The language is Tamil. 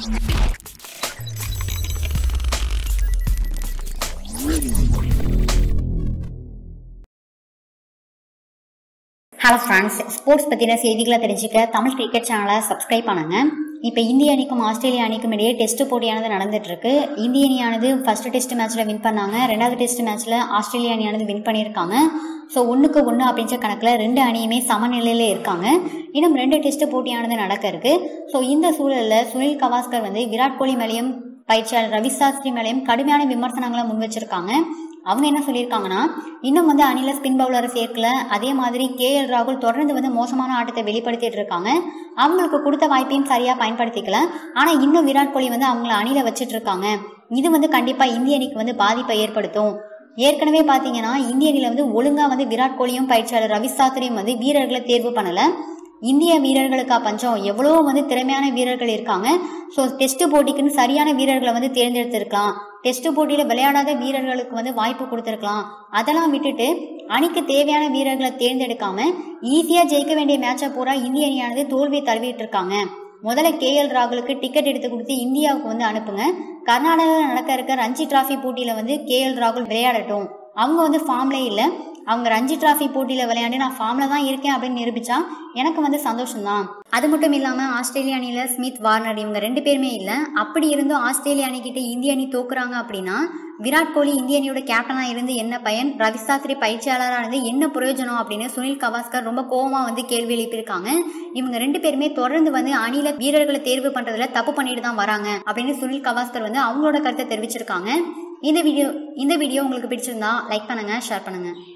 ஹலோ ஃப்ரெண்ட்ஸ் ஸ்போர்ட்ஸ் பற்றின செய்திகளை தெரிஞ்சுக்க தமிழ் கிரிக்கெட் சேனலை சப்ஸ்கிரைப் பண்ணுங்க இப்போ இந்திய அணிக்கும் ஆஸ்திரேலிய அணிக்கும் இடையே டெஸ்ட் போட்டியானது நடந்துட்டு இருக்கு இந்திய அணியானது ஃபர்ஸ்ட் டெஸ்ட் மேட்ச்ல வின் பண்ணாங்க ரெண்டாவது டெஸ்ட் மேட்ச்ல ஆஸ்திரேலிய அணியானது வின் பண்ணியிருக்காங்க ஸோ ஒன்றுக்கு ஒன்று அப்படின்ற கணக்கில் ரெண்டு அணியுமே சமநிலையில் இருக்காங்க இன்னும் ரெண்டு டெஸ்ட் போட்டியானது நடக்க இருக்கு ஸோ இந்த சூழலில் சுனில் கவாஸ்கர் வந்து விராட் கோலி மேலேயும் பயிற்சியாளர் ரவி சாஸ்திரி மேலேயும் கடுமையான விமர்சனங்களை முன் வச்சிருக்காங்க அவங்க என்ன சொல்லியிருக்காங்கன்னா இன்னும் வந்து அணில ஸ்பின் பவுலரை சேர்க்கல அதே மாதிரி கே எல் ராகுல் தொடர்ந்து வந்து மோசமான ஆட்டத்தை வெளிப்படுத்திட்டு இருக்காங்க அவங்களுக்கு கொடுத்த வாய்ப்பையும் சரியா பயன்படுத்திக்கல ஆனா இன்னும் விராட் கோலி வந்து அவங்கள அணில வச்சிட்டு இருக்காங்க இது வந்து கண்டிப்பா இந்திய அணிக்கு வந்து பாதிப்பை ஏற்படுத்தும் ஏற்கனவே பாத்தீங்கன்னா இந்திய அணியில வந்து ஒழுங்கா வந்து விராட் கோலியும் பயிற்சியாளர் ரவி சாஸ்திரியும் வந்து வீரர்களை தேர்வு பண்ணல இந்திய வீரர்களுக்கா பஞ்சம் எவ்வளோ வந்து திறமையான வீரர்கள் இருக்காங்க ஸோ டெஸ்ட் போட்டிக்குன்னு சரியான வீரர்களை வந்து தேர்ந்தெடுத்திருக்கலாம் டெஸ்ட் போட்டியில் விளையாடாத வீரர்களுக்கு வந்து வாய்ப்பு கொடுத்துருக்கலாம் அதெல்லாம் விட்டுட்டு அணிக்கு தேவையான வீரர்களை தேர்ந்தெடுக்காம ஈஸியாக ஜெயிக்க வேண்டிய மேட்சை பூரா இந்திய அணியானது தோல்வியை தழுவிட்டு இருக்காங்க முதல்ல கே எல் ராகுலுக்கு டிக்கெட் எடுத்து கொடுத்து இந்தியாவுக்கு வந்து அனுப்புங்க கர்நாடகாவில் நடக்க இருக்க ரஞ்சி டிராஃபி போட்டியில் வந்து கே எல் ராகுல் விளையாடட்டும் அவங்க வந்து ஃபார்ம்லே இல்லை அவங்க ரஞ்சி டிராஃபி போட்டியில் விளையாண்டு நான் ஃபார்மில் தான் இருக்கேன் அப்படின்னு நிரூபிச்சா எனக்கு வந்து சந்தோஷம்தான் அது மட்டும் இல்லாமல் ஆஸ்திரேலிய அணியில் ஸ்மித் வார்னர் இவங்க ரெண்டு பேருமே இல்லை அப்படி இருந்தும் ஆஸ்திரேலிய அணிக்கிட்ட இந்திய அணி தோக்குறாங்க அப்படின்னா விராட் கோலி இந்திய அணியோட கேப்டனாக இருந்து என்ன பயன் ரவி சாஸ்திரி பயிற்சியாளராக இருந்து என்ன பிரயோஜனம் அப்படின்னு சுனில் கவாஸ்கர் ரொம்ப கோபமாக வந்து கேள்வி எழுப்பியிருக்காங்க இவங்க ரெண்டு பேருமே தொடர்ந்து வந்து அணில வீரர்களை தேர்வு பண்ணுறதுல தப்பு பண்ணிட்டு தான் வராங்க அப்படின்னு சுனில் கவாஸ்கர் வந்து அவங்களோட கருத்தை தெரிவிச்சிருக்காங்க இந்த வீடியோ இந்த வீடியோ உங்களுக்கு பிடிச்சிருந்தா லைக் பண்ணுங்க ஷேர் பண்ணுங்க